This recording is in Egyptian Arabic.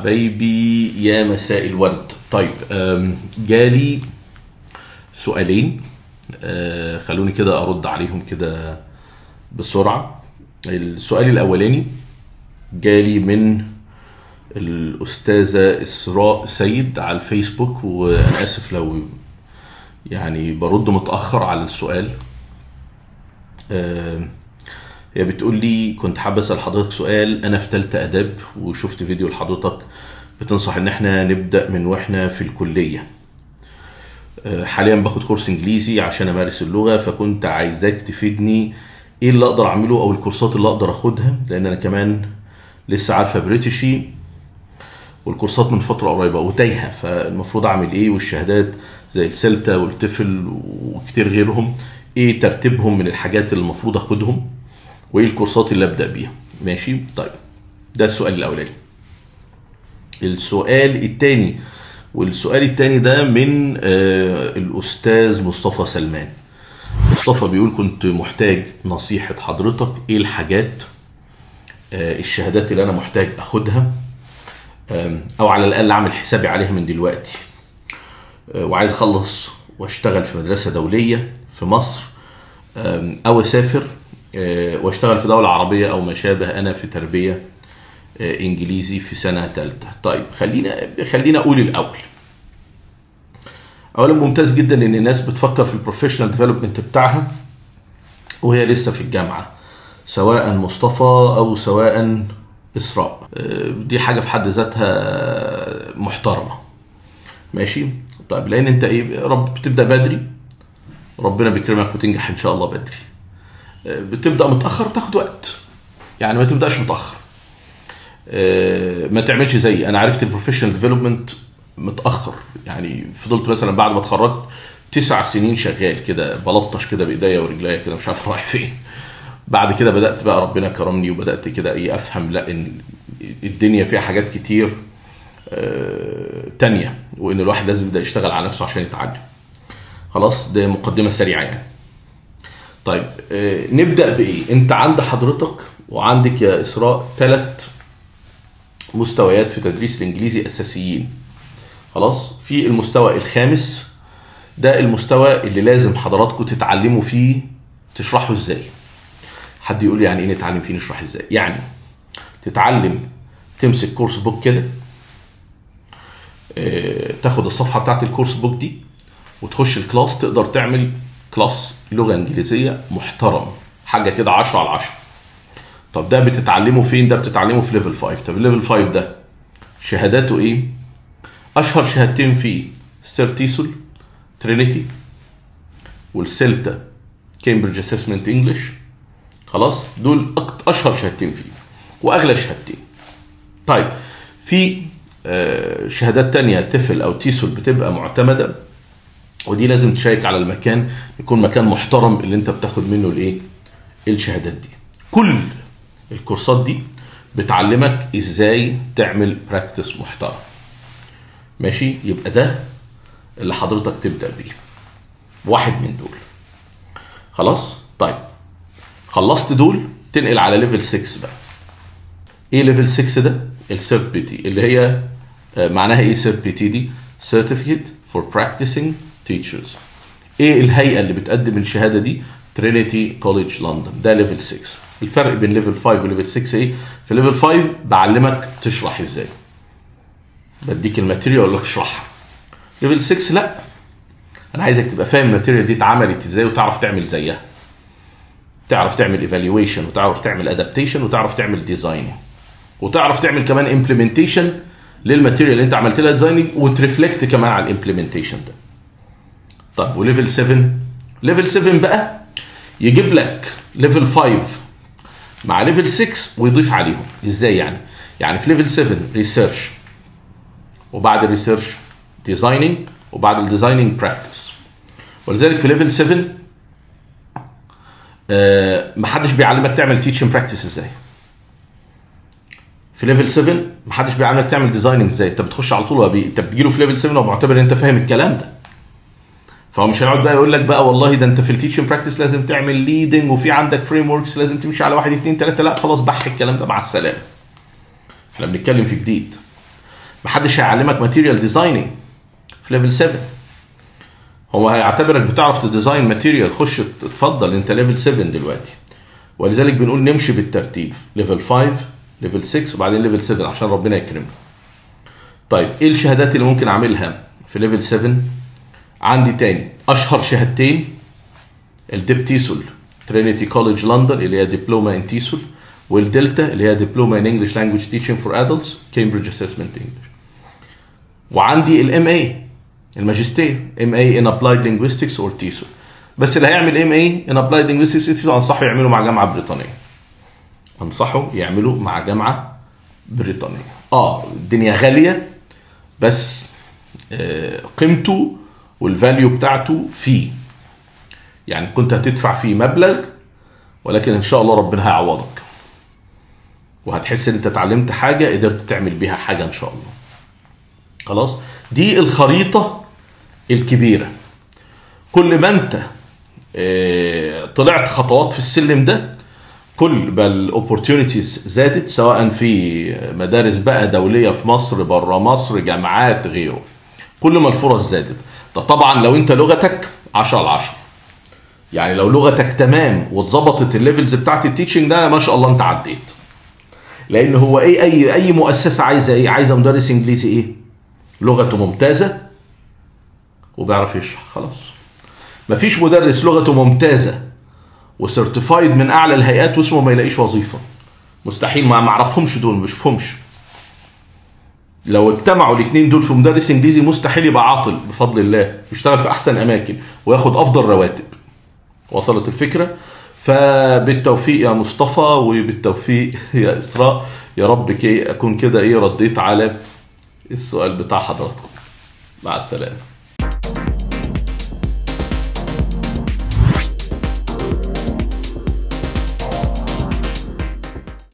حبايبي يا مساء الورد طيب أم، جالي سؤالين أه، خلوني كده ارد عليهم كده بسرعه السؤال الاولاني جالي من الاستاذه اسراء سيد على الفيسبوك وانا اسف لو يعني برد متاخر على السؤال أه، هي بتقول لي كنت حابة اسال حضرتك سؤال انا في ثالثه اداب وشفت فيديو لحضرتك بتنصح ان احنا نبدا من واحنا في الكليه أه، حاليا باخد كورس انجليزي عشان امارس اللغه فكنت عايزاك تفيدني ايه اللي اقدر اعمله او الكورسات اللي اقدر اخدها لان انا كمان لسه عارفه بريتشي والكورسات من فتره قريبه وتايهه فالمفروض اعمل ايه والشهادات زي السلتا والتفل وكتير غيرهم ايه ترتيبهم من الحاجات اللي المفروض اخدهم وايه الكورسات اللي ابدا بيها ماشي طيب ده السؤال الاولاني السؤال الثاني والسؤال الثاني ده من آه الاستاذ مصطفى سلمان مصطفى بيقول كنت محتاج نصيحة حضرتك ايه الحاجات آه الشهادات اللي انا محتاج اخدها آم، او على الاقل اعمل حسابي عليها من دلوقتي آه، وعايز اخلص واشتغل في مدرسة دولية في مصر آم، او اسافر آه، واشتغل في دولة عربية او ما شابه انا في تربية آه، انجليزي في سنة ثالثة طيب خلينا خلينا اقول الاول اولا ممتاز جدا ان الناس بتفكر في البروفيشنال ديفلوبمنت بتاعها وهي لسه في الجامعة سواء مصطفى او سواء اسراء آه، دي حاجة في حد ذاتها محترمة ماشي طيب لان انت ايه رب بتبدا بدري ربنا بيكرمك وتنجح ان شاء الله بدري بتبدا متاخر تاخد وقت يعني ما تبداش متاخر آه، ما تعملش زي انا عرفت البروفيشنال ديفلوبمنت متاخر يعني فضلت مثلا بعد ما اتخرجت تسع سنين شغال كده بلطش كده بايديا ورجليا كده مش عارف رايح فين بعد كده بدات بقى ربنا كرمني وبدات كده ايه افهم لا ان الدنيا فيها حاجات كتير آه، تانية وان الواحد لازم يبدا يشتغل على نفسه عشان يتعلم خلاص ده مقدمه سريعه يعني طيب آه، نبدا بايه انت عند حضرتك وعندك يا اسراء ثلاث مستويات في تدريس الانجليزي اساسيين خلاص في المستوى الخامس ده المستوى اللي لازم حضراتكم تتعلموا فيه تشرحوا ازاي حد يقول لي يعني ايه نتعلم فيه نشرح ازاي يعني تتعلم تمسك كورس بوك كده آه، تاخد الصفحه بتاعت الكورس بوك دي وتخش الكلاس تقدر تعمل كلاس لغه انجليزيه محترم حاجه كده 10 على 10 طب ده بتتعلمه فين ده بتتعلمه في ليفل 5 طب ليفل 5 ده شهاداته ايه اشهر شهادتين فيه سيرتيسول ترينيتي والسلتا كامبريدج اسسمنت انجلش خلاص دول أكت- اشهر شهادتين فيه واغلى شهادتين طيب في آه، شهادات تانية تفل او تيسول بتبقى معتمده ودي لازم تشيك على المكان يكون مكان محترم اللي انت بتاخد منه الايه الشهادات دي كل الكورسات دي بتعلمك ازاي تعمل براكتس محترم ماشي يبقى ده اللي حضرتك تبدا بيه واحد من دول خلاص طيب خلصت دول تنقل على ليفل 6 بقى ايه ليفل 6 ده السيرت بي تي اللي هي آه، معناها ايه سيرت بي تي دي Certificate for Practicing Teachers ايه الهيئه اللي بتقدم الشهاده دي ترينيتي كوليدج لندن ده ليفل 6 الفرق بين ليفل 5 وليفل 6 ايه في ليفل 5 بعلمك تشرح ازاي بديك الماتيريال اقول لك اشرحها ليفل 6 لا انا عايزك تبقى فاهم الماتيريال دي اتعملت ازاي وتعرف تعمل زيها تعرف تعمل ايفالويشن وتعرف تعمل ادابتيشن وتعرف تعمل ديزايننج وتعرف تعمل كمان امبلمنتيشن للماتيريال اللي انت عملت لها ديزايننج وترفلكت كمان على الامبلمنتيشن ده طب وليفل 7 ليفل 7 بقى يجيب لك ليفل 5 مع ليفل 6 ويضيف عليهم ازاي يعني يعني في ليفل 7 ريسيرش وبعد الريسيرش ديزايننج وبعد الديزايننج براكتس ولذلك في ليفل 7 آه محدش بيعلمك تعمل تيتشن براكتس ازاي في ليفل 7 محدش بيعلمك تعمل ديزايننج ازاي انت بتخش على طول وبي... انت بتجيله في ليفل 7 ومعتبر ان انت فاهم الكلام ده فهو مش هيقعد بقى يقول لك بقى والله ده انت في التيتشن براكتس لازم تعمل ليدنج وفي عندك فريم وركس لازم تمشي على واحد اثنين ثلاثه لا خلاص بح الكلام ده مع السلامه احنا بنتكلم في جديد محدش هيعلمك ماتيريال ديزايننج في ليفل 7 هو هيعتبرك بتعرف تديزاين ماتيريال خش اتفضل انت ليفل 7 دلوقتي ولذلك بنقول نمشي بالترتيب ليفل 5 ليفل 6 وبعدين ليفل 7 عشان ربنا يكرمنا طيب ايه الشهادات اللي ممكن اعملها في ليفل 7 عندي تاني اشهر شهادتين الديب تيسول ترينيتي كوليدج لندن اللي هي دبلوما ان تيسول والدلتا اللي هي دبلوما ان انجلش لانجوج تيتشنج فور ادلتس كامبريدج اسسمنت انجلش وعندي الام اي الماجستير ام اي ان ابلايد لينجويستكس اور تيسول بس اللي هيعمل ام اي ان ابلايد لينجويستكس انصحه يعمله مع جامعه بريطانيه انصحه يعمله مع جامعه بريطانيه اه الدنيا غاليه بس آه قيمته والفاليو بتاعته فيه يعني كنت هتدفع فيه مبلغ ولكن ان شاء الله ربنا هيعوضك وهتحس ان انت اتعلمت حاجه قدرت تعمل بيها حاجه ان شاء الله خلاص دي الخريطه الكبيره كل ما انت اه طلعت خطوات في السلم ده كل ما الاوبورتيونيتيز زادت سواء في مدارس بقى دوليه في مصر بره مصر جامعات غيره كل ما الفرص زادت ده طبعا لو انت لغتك 10 على 10 يعني لو لغتك تمام واتظبطت الليفلز بتاعت التيتشنج ده ما شاء الله انت عديت لان هو ايه اي اي مؤسسه عايزه ايه عايزه مدرس انجليزي ايه لغته ممتازه وبيعرف يشرح خلاص مفيش مدرس لغته ممتازه وسيرتيفايد من اعلى الهيئات واسمه ما يلاقيش وظيفه مستحيل ما اعرفهمش دول مش فهمش لو اجتمعوا الاثنين دول في مدرس انجليزي مستحيل يبقى عاطل بفضل الله يشتغل في احسن اماكن وياخد افضل رواتب وصلت الفكره فبالتوفيق يا مصطفى وبالتوفيق يا اسراء يا رب كي اكون كده ايه رديت على السؤال بتاع حضراتكم مع السلامه